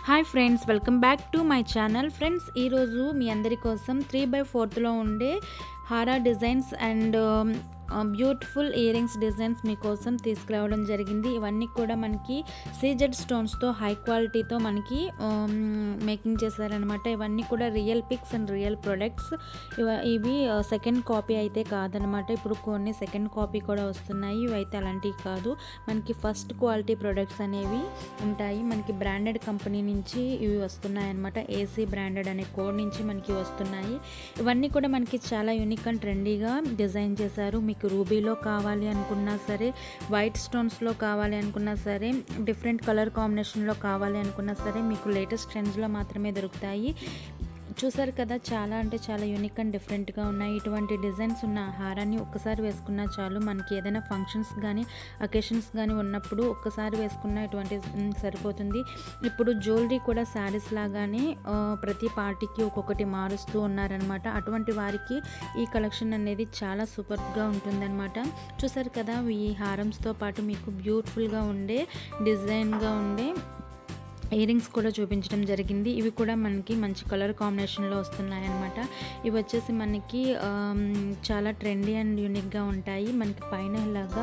hi friends welcome back to my channel friends ఈరోజు మీ అందరి కోసం త్రీ బై ఫోర్త్లో ఉండే హారా designs and beautiful ear rings designs మీకోసం తీసుకురావడం జరిగింది ఇవన్నీ కూడా మనకి సీజెడ్ స్టోన్స్తో హై క్వాలిటీతో మనకి మేకింగ్ చేశారనమాట ఇవన్నీ కూడా real pics and real products ఇవ ఇవి సెకండ్ కాపీ అయితే కాదనమాట ఇప్పుడు కొన్ని సెకండ్ కాపీ కూడా వస్తున్నాయి ఇవి అయితే అలాంటివి కాదు మనకి ఫస్ట్ క్వాలిటీ ప్రొడక్ట్స్ అనేవి ఉంటాయి మనకి బ్రాండెడ్ కంపెనీ నుంచి ఇవి వస్తున్నాయి అనమాట ఏసీ బ్రాండెడ్ అనే కోడ్ నుంచి మనకి వస్తున్నాయి ఇవన్నీ కూడా మనకి చాలా యూనిక్ అండ్ ట్రెండీగా డిజైన్ చేశారు మీకు రూబీలో కావాలి అనుకున్నా సరే వైట్ స్టోన్స్లో కావాలి అనుకున్నా సరే డిఫరెంట్ కలర్ కాంబినేషన్లో కావాలి అనుకున్నా సరే మీకు లేటెస్ట్ ట్రెండ్స్లో మాత్రమే దొరుకుతాయి చూసారు కదా చాలా అంటే చాలా యూనిక్ అండ్ డిఫరెంట్గా ఉన్నాయి ఇటువంటి డిజైన్స్ ఉన్న హారాన్ని ఒక్కసారి వేసుకున్నా చాలు మనకి ఏదైనా ఫంక్షన్స్ కానీ అకేషన్స్ కానీ ఉన్నప్పుడు ఒక్కసారి వేసుకున్న ఇటువంటి మ్, సరిపోతుంది ఇప్పుడు జ్యువెలరీ కూడా శారీస్ లాగానే ఆ, ప్రతి పార్టీకి ఒక్కొక్కటి మారుస్తూ ఉన్నారనమాట అటువంటి వారికి ఈ కలెక్షన్ అనేది చాలా సూపర్గా ఉంటుందన్నమాట చూసారు కదా ఈ హారమ్స్తో పాటు మీకు బ్యూటిఫుల్గా ఉండే డిజైన్గా ఉండే ఇయర్ రింగ్స్ కూడా చూపించడం జరిగింది ఇవి కూడా మనకి మంచి కలర్ కాంబినేషన్లో వస్తున్నాయి అనమాట ఇవి వచ్చేసి మనకి ఆమ్, చాలా ట్రెండీ అండ్ యూనిక్గా ఉంటాయి మనకి పైన ఇలాగా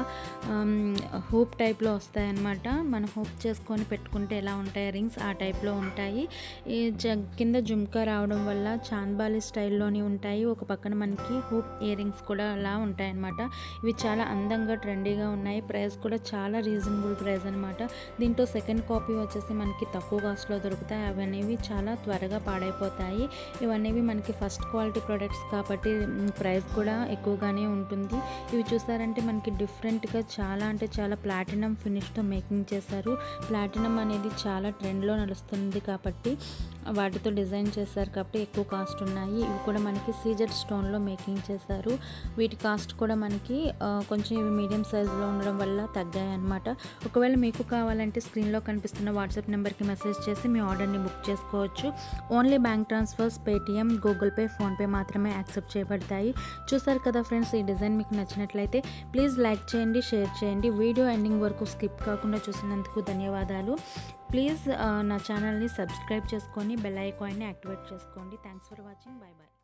హూప్ టైప్లో వస్తాయి అనమాట మనం హూప్ చేసుకొని పెట్టుకుంటే ఎలా ఉంటాయి రింగ్స్ ఆ టైప్లో ఉంటాయి ఈ జ- కింద జుమ్కా రావడం వల్ల చాంద్బాలి స్టైల్లోని ఉంటాయి ఒక పక్కన మనకి హూప్ ఇయర్ రింగ్స్ కూడా అలా ఉంటాయి అనమాట ఇవి చాలా అందంగా ట్రెండీగా ఉన్నాయి ప్రైస్ కూడా చాలా రీజనబుల్ ప్రైస్ అనమాట దీంట్లో సెకండ్ కాపీ వచ్చేసి మనకి తక్కువ కాస్ట్లో దొరుకుతాయి అవి అనేవి చాలా త్వరగా పాడైపోతాయి ఇవనేవి మనకి ఫస్ట్ క్వాలిటీ ప్రొడక్ట్స్ కాబట్టి మ్, ప్రైస్ కూడా ఎక్కువగానే ఉంటుంది ఇవి చూసారంటే మనకి డిఫరెంట్గా చాలా అంటే చాలా ప్లాటినం ఫినిష్తో మేకింగ్ చేశారు ప్లాటినం అనేది చాలా ట్రెండ్లో నడుస్తుంది కాబట్టి వాటితో డిజైన్ చేశారు కాబట్టి ఎక్కువ కాస్ట్ ఉన్నాయి ఇవి కూడా మనకి సీజెడ్ స్టోన్లో మేకింగ్ చేశారు వీటి కాస్ట్ కూడా మనకి ఆ, కొంచెం ఇవి మీడియం సైజులో ఉండడం వల్ల తగ్గాయి అనమాట ఒకవేళ మీకు కావాలంటే స్క్రీన్లో కనిపిస్తున్న వాట్సాప్ నెంబర్కి మెసేజ్ చేసి మీ ఆర్డర్ని బుక్ చేసుకోవచ్చు only bank transfers Paytm Google pay PhonePe మాత్రమే యాక్సెప్ట్ చేయబడతాయి చూసారు కదా ఫ్రెండ్స్ ఈ డిజైన్ మీకు నచ్చినట్లయితే ప్లీజ్ లైక్ చేయండి షేర్ చేయండి వీడియో ఎండింగ్ వరకు స్కిప్ కాకుండా చూసినందుకు ధన్యవాదాలు ప్లీజ్ నా ఛానల్ని సబ్స్క్రైబ్ చేసుకొని బెల్ ఐకాన్ని యాక్టివేట్ చేసుకోండి thanks for watching bye bye